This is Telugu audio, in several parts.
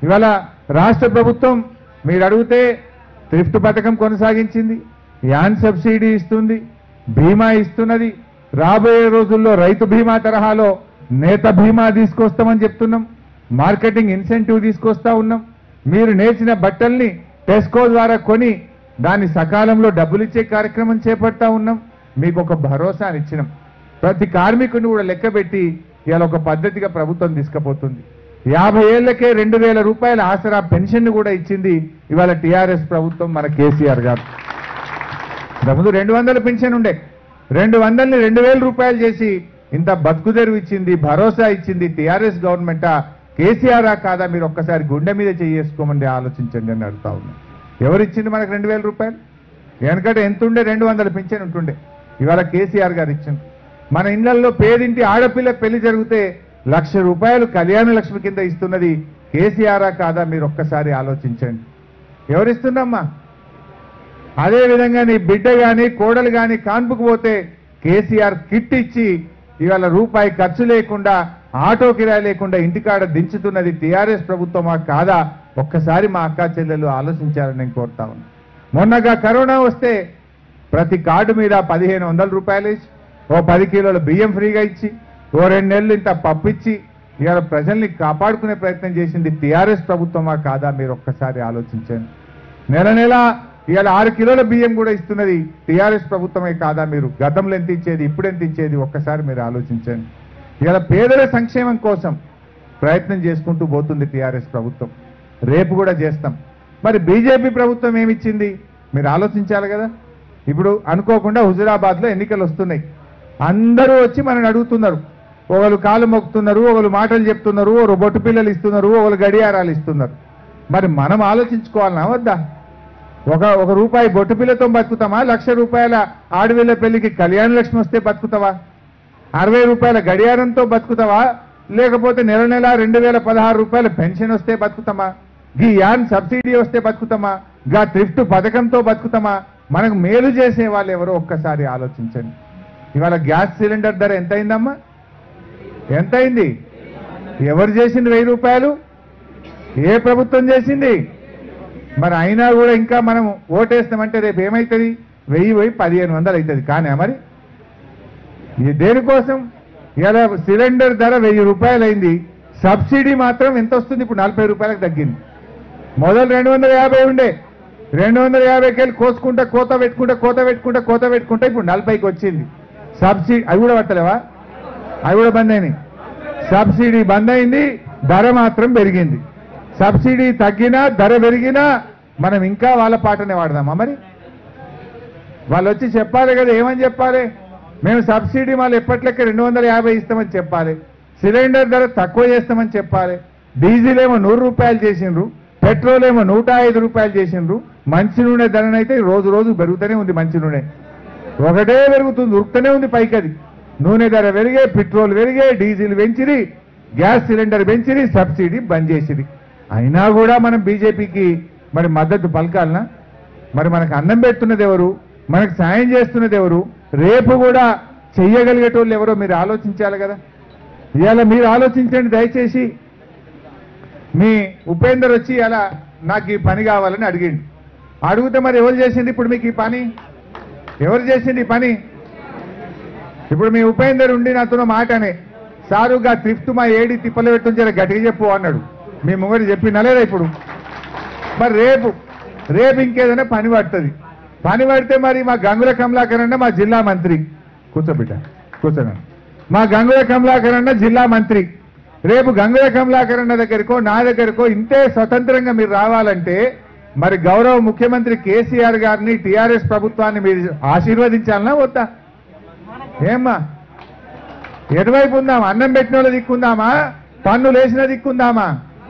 ఇవాళ రాష్ట్ర ప్రభుత్వం మీరు అడిగితే థ్రిఫ్ట్ పథకం కొనసాగించింది యాన్ సబ్సిడీ ఇస్తుంది బీమా ఇస్తున్నది రాబోయే రోజుల్లో రైతు బీమా తరహాలో నేత బీమా తీసుకొస్తామని చెప్తున్నాం మార్కెటింగ్ ఇన్సెంటివ్ తీసుకొస్తా ఉన్నాం మీరు నేర్చిన బట్టల్ని టెస్కో ద్వారా కొని దాన్ని సకాలంలో డబ్బులు ఇచ్చే కార్యక్రమం చేపడతా ఉన్నాం మీకు ఒక భరోసాని ఇచ్చినాం ప్రతి కార్మికుడిని కూడా లెక్కబెట్టి ఇవాళ ఒక పద్ధతిగా ప్రభుత్వం తీసుకుపోతుంది యాభై ఏళ్లకే రెండు వేల రూపాయల ఆసరా పెన్షన్ కూడా ఇచ్చింది ఇవాళ టీఆర్ఎస్ ప్రభుత్వం మన కేసీఆర్ గారు ఇంతకుముందు రెండు వందల పెన్షన్ ఉండే రెండు వందల్ని రెండు వేల రూపాయలు చేసి ఇంత బతుకు తెరువు ఇచ్చింది భరోసా ఇచ్చింది టీఆర్ఎస్ గవర్నమెంటా కేసీఆర్ కాదా మీరు ఒక్కసారి గుండె మీద చేసుకోమని ఆలోచించండి అని అడుగుతా ఉన్నాం ఎవరిచ్చింది మనకు రెండు వేల రూపాయలు వెనకట ఎంత ఉండే రెండు వందల పింఛన్ ఉంటుండే ఇవాళ కేసీఆర్ గారు ఇచ్చింది మన ఇళ్లలో పేదింటి ఆడపిల్ల పెళ్లి జరిగితే లక్ష రూపాయలు కళ్యాణ లక్ష్మి కింద ఇస్తున్నది కేసీఆర్ కాదా మీరు ఒక్కసారి ఆలోచించండి ఎవరిస్తున్నామ్మా అదే విధంగా నీ బిడ్డ గాని కోడలు గాని కాన్పుకు పోతే కేసీఆర్ కిట్ ఇచ్చి ఇవాళ రూపాయి ఖర్చు లేకుండా ఆటో కిరాయి లేకుండా ఇంటికాడ దించుతున్నది టీఆర్ఎస్ ప్రభుత్వమా కాదా ఒక్కసారి మా అక్కా చెల్లెలు ఆలోచించాలని నేను కోరుతా ఉన్నా మొన్నగా కరోనా వస్తే ప్రతి కార్డు మీద పదిహేను వందల రూపాయలు ఇచ్చి ఓ పది కిలోల బియ్యం ఫ్రీగా ఇచ్చి ఓ రెండు నెలలు ఇంత పప్పిచ్చి ఇవాళ ప్రజల్ని కాపాడుకునే ప్రయత్నం చేసింది టీఆర్ఎస్ ప్రభుత్వమా కాదా మీరు ఒక్కసారి ఆలోచించండి నెల నెల ఇవాళ ఆరు కిలోల బియ్యం కూడా ఇస్తున్నది టీఆర్ఎస్ ప్రభుత్వమే కాదా మీరు గతంలో ఎంత ఇచ్చేది ఇప్పుడు ఎంత ఇచ్చేది ఒక్కసారి మీరు ఆలోచించండి ఇవాళ పేదల సంక్షేమం కోసం ప్రయత్నం చేసుకుంటూ పోతుంది టీఆర్ఎస్ ప్రభుత్వం రేపు కూడా చేస్తాం మరి బీజేపీ ప్రభుత్వం ఏమిచ్చింది మీరు ఆలోచించాలి కదా ఇప్పుడు అనుకోకుండా హుజురాబాద్లో ఎన్నికలు వస్తున్నాయి అందరూ వచ్చి మనని అడుగుతున్నారు ఒకరు కాలు మొక్కుతున్నారు ఒకరు మాటలు చెప్తున్నారు ఒకరు బొట్టు పిల్లలు ఇస్తున్నారు ఒకరు గడియారాలు ఇస్తున్నారు మరి మనం ఆలోచించుకోవాలనా వద్దా ఒక ఒక రూపాయి బొట్టు పిల్లతో బతుకుతామా లక్ష రూపాయల ఆడవిళ్ళ పెళ్లికి కళ్యాణ లక్ష్మి వస్తే బతుకుతావా అరవై రూపాయల గడియారంతో బతుకుతావా లేకపోతే నెల నెల రెండు వేల పదహారు రూపాయల పెన్షన్ వస్తే బతుకుతామా గీ యాన్ సబ్సిడీ వస్తే బతుకుతామా గా థ్రిఫ్ట్ పథకంతో బతుకుతామా మనకు మేలు చేసే వాళ్ళు ఎవరో ఒక్కసారి ఆలోచించండి ఇవాళ గ్యాస్ సిలిండర్ ధర ఎంత అయిందమ్మా ఎంత అయింది ఎవరు చేసింది వెయ్యి రూపాయలు ఏ ప్రభుత్వం చేసింది మరి అయినా కూడా ఇంకా మనం ఓటేస్తామంటే రేపు ఏమవుతుంది వెయ్యి వెయ్యి పదిహేను వందలు అవుతుంది కానీ మరి ఇది దేనికోసం ఇలా సిలిండర్ ధర వెయ్యి రూపాయలు అయింది సబ్సిడీ మాత్రం ఎంత వస్తుంది ఇప్పుడు నలభై రూపాయలకు తగ్గింది మొదలు రెండు వందల యాభై ఉండే రెండు వందల యాభైకి వెళ్ళి కోసుకుంటా కోత పెట్టుకుంటా కోత పెట్టుకుంటా కోత పెట్టుకుంటా ఇప్పుడు నలభైకి వచ్చింది సబ్సిడీ అవి కూడా పట్టలేవా అవి కూడా బంద్ అయినాయి సబ్సిడీ బంద్ అయింది ధర మాత్రం పెరిగింది సబ్సిడీ తగ్గినా ధర పెరిగినా మనం ఇంకా వాళ్ళ పాటనే వాడదామా మరి వాళ్ళు వచ్చి చెప్పాలి కదా ఏమని చెప్పాలి మేము సబ్సిడీ మళ్ళీ ఎప్పట్లెక్క రెండు వందల యాభై ఇస్తామని చెప్పాలి సిలిండర్ ధర తక్కువ చేస్తామని చెప్పాలి డీజిల్ ఏమో నూరు రూపాయలు చేసిండ్రు పెట్రోల్ ఏమో నూట ఐదు రూపాయలు చేసిండ్రు మంచి నూనె ధరనైతే రోజు రోజు పెరుగుతూనే ఉంది మంచి నూనె ఒకటే పెరుగుతుంది ఉరుకుతూనే ఉంది పైకి అది నూనె ధర పెరిగే పెట్రోల్ పెరిగే డీజిల్ పెంచిరి గ్యాస్ సిలిండర్ పెంచిరి సబ్సిడీ బంద్ చేసిరి అయినా కూడా మనం బీజేపీకి మరి మద్దతు పలకాలనా మరి మనకు అన్నం పెడుతున్నది ఎవరు మనకు సాయం చేస్తున్నది ఎవరు రేపు కూడా చెయ్యగలిగేటోళ్ళు ఎవరో మీరు ఆలోచించాలి కదా ఇవాళ మీరు ఆలోచించండి దయచేసి మీ ఉపేందర్ వచ్చి అలా నాకు ఈ పని కావాలని అడిగిండు అడిగితే మరి ఎవరు చేసింది ఇప్పుడు మీకు ఈ పని ఎవరు చేసింది ఈ పని ఇప్పుడు మీ ఉపేందర్ ఉండి నాతో మాటనే సారుగా త్రిఫ్ట్ మా ఏడి తిప్పలు పెట్టు జర గట్టిగా చెప్పు అన్నాడు మీ ముంగడి చెప్పినా లేదా ఇప్పుడు మరి రేపు రేపు ఇంకేదైనా పని పడుతుంది పని పడితే మరి మా గంగుల కమలాకర్ అన్న మా జిల్లా మంత్రి కూర్చోబిడ్డ కూర్చోనా మా గంగుల కమలాకర్ అన్న జిల్లా మంత్రి రేపు గంగుల కమలాకర్ అన్న దగ్గరకో నా దగ్గరకో ఇంతే స్వతంత్రంగా మీరు రావాలంటే మరి గౌరవ ముఖ్యమంత్రి కేసీఆర్ గారిని టీఆర్ఎస్ ప్రభుత్వాన్ని మీరు ఆశీర్వదించాలనా వద్దా ఏమ్మా ఎటువైపు ఉందామా అన్నం పెట్టిన వాళ్ళు దిక్కుందామా పన్నులు వేసిన దిక్కుందామా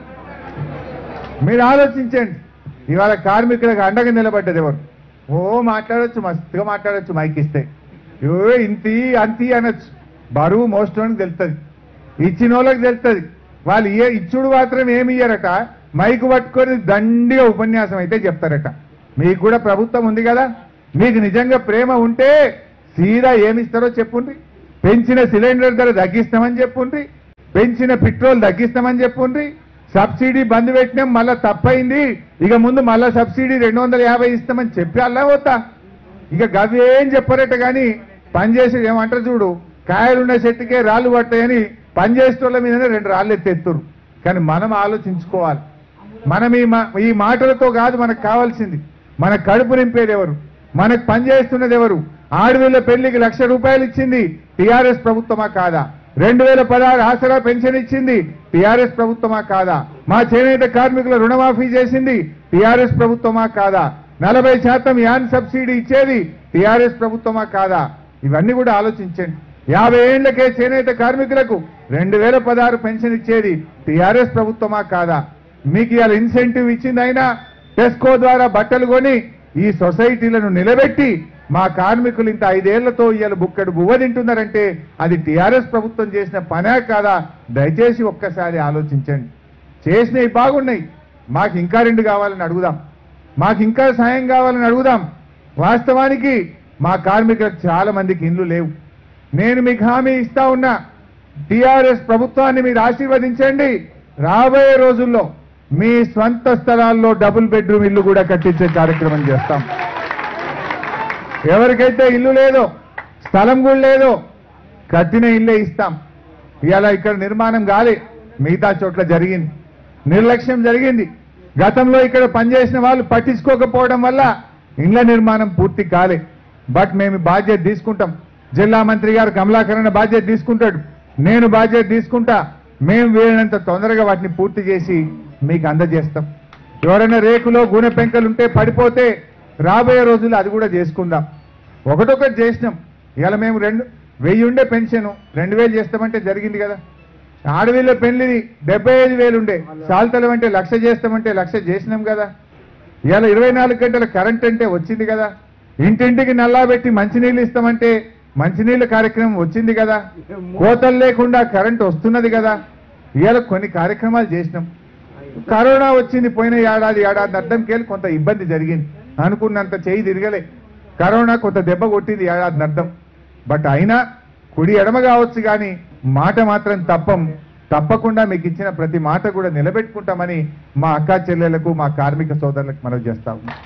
మీరు ఆలోచించండి ఇవాళ కార్మికులకు అండగా నిలబడ్డది ఎవరు ఓ మాట్లాడొచ్చు మస్తుగా మాట్లాడొచ్చు మైక్ ఇస్తే ఏ ఇంతి అంతి అనొచ్చు బరువు మోసడానికి తెలుస్తుంది ఇచ్చిన వాళ్ళకి తెలుస్తుంది వాళ్ళు ఏ ఇచ్చుడు మాత్రం ఏమి ఇయ్యరట మైకు పట్టుకొని దండిగా ఉపన్యాసం అయితే చెప్తారట మీకు కూడా ప్రభుత్వం ఉంది కదా మీకు నిజంగా ప్రేమ ఉంటే సీదా ఏమిస్తారో చెప్పుండ్రి పెంచిన సిలిండర్ ధర తగ్గిస్తామని చెప్పుండ్రి పెంచిన పెట్రోల్ తగ్గిస్తామని చెప్పుండ్రి సబ్సిడీ బంద్ పెట్టినాం మళ్ళా తప్పైంది ఇక ముందు మళ్ళా సబ్సిడీ రెండు వందల యాభై ఇస్తామని చెప్పి అల్లా పోతా ఇక గవి ఏం చెప్పరట కానీ పనిచేసి ఏమంటారు చూడు కాయలున్న చెట్టుకే రాళ్ళు పడతాయని పనిచేసేటోళ్ళ మీదనే రెండు రాళ్ళు ఎత్తెత్తురు కానీ మనం ఆలోచించుకోవాలి మనం ఈ మా ఈ మాటలతో కాదు మనకు కావాల్సింది మన కడుపు నింపేది ఎవరు మనకు పనిచేస్తున్నది ఎవరు ఆడవిళ్ళ పెళ్లికి లక్ష రూపాయలు ఇచ్చింది టీఆర్ఎస్ ప్రభుత్వమా కాదా రెండు వేల పదహారు ఆసరా పెన్షన్ ఇచ్చింది టీఆర్ఎస్ ప్రభుత్వమా కాదా మా చేనేత కార్మికుల రుణమాఫీ చేసింది టీఆర్ఎస్ ప్రభుత్వమా కాదా నలభై శాతం యాన్ సబ్సిడీ ఇచ్చేది టీఆర్ఎస్ ప్రభుత్వమా కాదా ఇవన్నీ కూడా ఆలోచించండి యాభై ఏళ్లకే చేనేత కార్మికులకు రెండు వేల పదహారు పెన్షన్ ఇచ్చేది టీఆర్ఎస్ ప్రభుత్వమా కాదా మీకు ఇవాళ ఇన్సెంటివ్ ఇచ్చింది అయినా టెస్కో ద్వారా బట్టలు కొని ఈ సొసైటీలను నిలబెట్టి మా కార్మికులు ఇంత ఐదేళ్లతో ఇవాళ బుక్కడు బువ్వ తింటున్నారంటే అది టీఆర్ఎస్ ప్రభుత్వం చేసిన పనే కాదా దయచేసి ఒక్కసారి ఆలోచించండి చేసినవి బాగున్నాయి మాకు ఇంకా రెండు కావాలని అడుగుదాం మాకు ఇంకా సాయం కావాలని అడుగుదాం వాస్తవానికి మా కార్మికులకు చాలా మందికి ఇండ్లు లేవు నేను మీకు హామీ ఇస్తా ఉన్నా టీఆర్ఎస్ ప్రభుత్వాన్ని మీరు ఆశీర్వదించండి రాబోయే రోజుల్లో మీ స్వంత స్థలాల్లో డబుల్ బెడ్రూమ్ ఇల్లు కూడా కట్టించే కార్యక్రమం చేస్తాం ఎవరికైతే ఇల్లు లేదో స్థలం కూడా లేదో కట్టిన ఇల్లే ఇస్తాం ఇవాళ ఇక్కడ నిర్మాణం కాలే మిగతా చోట్ల జరిగింది నిర్లక్ష్యం జరిగింది గతంలో ఇక్కడ పనిచేసిన వాళ్ళు పట్టించుకోకపోవడం వల్ల ఇండ్ల నిర్మాణం పూర్తి కాలే బట్ మేము బాధ్యత తీసుకుంటాం జిల్లా మంత్రి గారు కమలాకరణ బాధ్యత తీసుకుంటాడు నేను బాధ్యత తీసుకుంటా మేము వీలైనంత తొందరగా వాటిని పూర్తి చేసి మీకు అందజేస్తాం ఎవరైనా రేకులో గూనె పెంకలు ఉంటే పడిపోతే రాబోయే రోజుల్లో అది కూడా చేసుకుందాం ఒకటొకటి చేసినాం ఇవాళ మేము రెండు వెయ్యి ఉండే పెన్షన్ రెండు వేలు చేస్తామంటే జరిగింది కదా ఆడవిళ్ళ పెళ్లిది డెబ్బై ఐదు వేలు ఉండే సాల్తలం అంటే లక్ష చేస్తామంటే లక్ష చేసినాం కదా ఇవాళ ఇరవై నాలుగు గంటల కరెంట్ అంటే వచ్చింది కదా ఇంటింటికి నల్లా పెట్టి మంచినీళ్ళు ఇస్తామంటే మంచినీళ్ళ కార్యక్రమం వచ్చింది కదా కోతలు లేకుండా కరెంట్ వస్తున్నది కదా ఇవాళ కొన్ని కార్యక్రమాలు చేసినాం కరోనా వచ్చింది పోయిన ఏడాది ఏడాది అర్థంకెళ్ళి కొంత ఇబ్బంది జరిగింది అనుకున్నంత చేయి తిరగలే కరోనా కొంత దెబ్బ కొట్టింది ఏడాది అర్థం బట్ అయినా కుడి ఎడమ కావచ్చు కానీ మాట మాత్రం తప్పం తప్పకుండా మీకు ఇచ్చిన ప్రతి మాట కూడా నిలబెట్టుకుంటామని మా అక్కా చెల్లెలకు మా కార్మిక సోదరులకు మనవి చేస్తా ఉన్నాం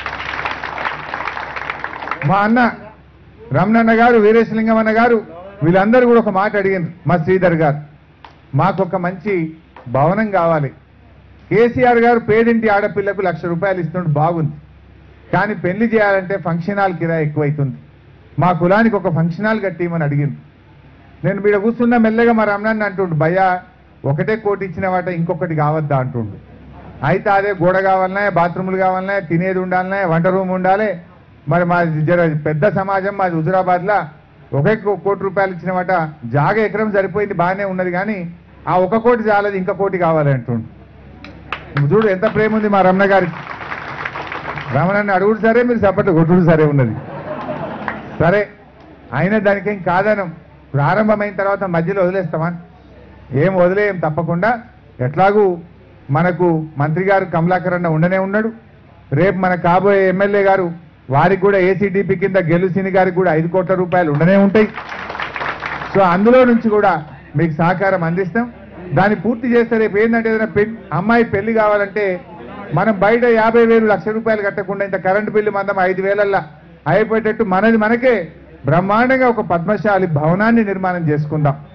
మా అన్న రమణన్న గారు వీరేశలింగం అన్న గారు వీళ్ళందరూ కూడా ఒక మాట అడిగారు మా శ్రీధర్ గారు మాకు ఒక మంచి భవనం కావాలి కేసీఆర్ గారు పేదింటి ఆడపిల్లకు లక్ష రూపాయలు ఇస్తుంటే బాగుంది కానీ పెళ్లి చేయాలంటే ఫంక్షన్ హాల్ కిరాయి ఎక్కువైతుంది మా కులానికి ఒక ఫంక్షన్ హాల్ కట్టిమని అడిగింది నేను వీడ కూర్చున్న మెల్లగా మా రమణాన్ని అంటుండు భయ్యా ఒకటే కోటి ఇచ్చిన వాట ఇంకొకటి కావద్దా అంటుండు అయితే అదే గోడ కావాలనే బాత్రూములు కావాలనే తినేది ఉండాలనే వంట రూమ్ ఉండాలి మరి మా జర పెద్ద సమాజం మాది హుజురాబాద్లో ఒకే కో- కోటి రూపాయలు ఇచ్చిన వాట జాగ ఎకరం సరిపోయింది బాగానే ఉన్నది కానీ ఆ ఒక కోటి చాలదు ఇంకా కోటి కావాలి అంటుండు చూడు ఎంత ప్రేమ ఉంది మా రమణ గారికి రమణని అడుగుడు సరే మీరు సపట్లు కొట్టుడు సరే ఉన్నది సరే అయినా దానికేం కాదనం ప్రారంభమైన తర్వాత మధ్యలో వదిలేస్తామా ఏం వదిలేయం తప్పకుండా ఎట్లాగూ మనకు మంత్రి గారు కమలాకరణ ఉండనే ఉన్నాడు రేపు మన కాబోయే ఎమ్మెల్యే గారు వారికి కూడా ఏసీడీపీ కింద గెలుసిని గారికి కూడా ఐదు కోట్ల రూపాయలు ఉండనే ఉంటాయి సో అందులో నుంచి కూడా మీకు సహకారం అందిస్తాం దాన్ని పూర్తి చేస్తే రేపు ఏంటంటే ఏదైనా పె- అమ్మాయి పెళ్లి కావాలంటే మనం బయట యాభై వేలు లక్ష రూపాయలు కట్టకుండా ఇంత కరెంటు బిల్లు మందం ఐదు వేలల్లా అయిపోయేటట్టు మనది మనకే బ్రహ్మాండంగా ఒక పద్మశాలి భవనాన్ని నిర్మాణం చేసుకుందాం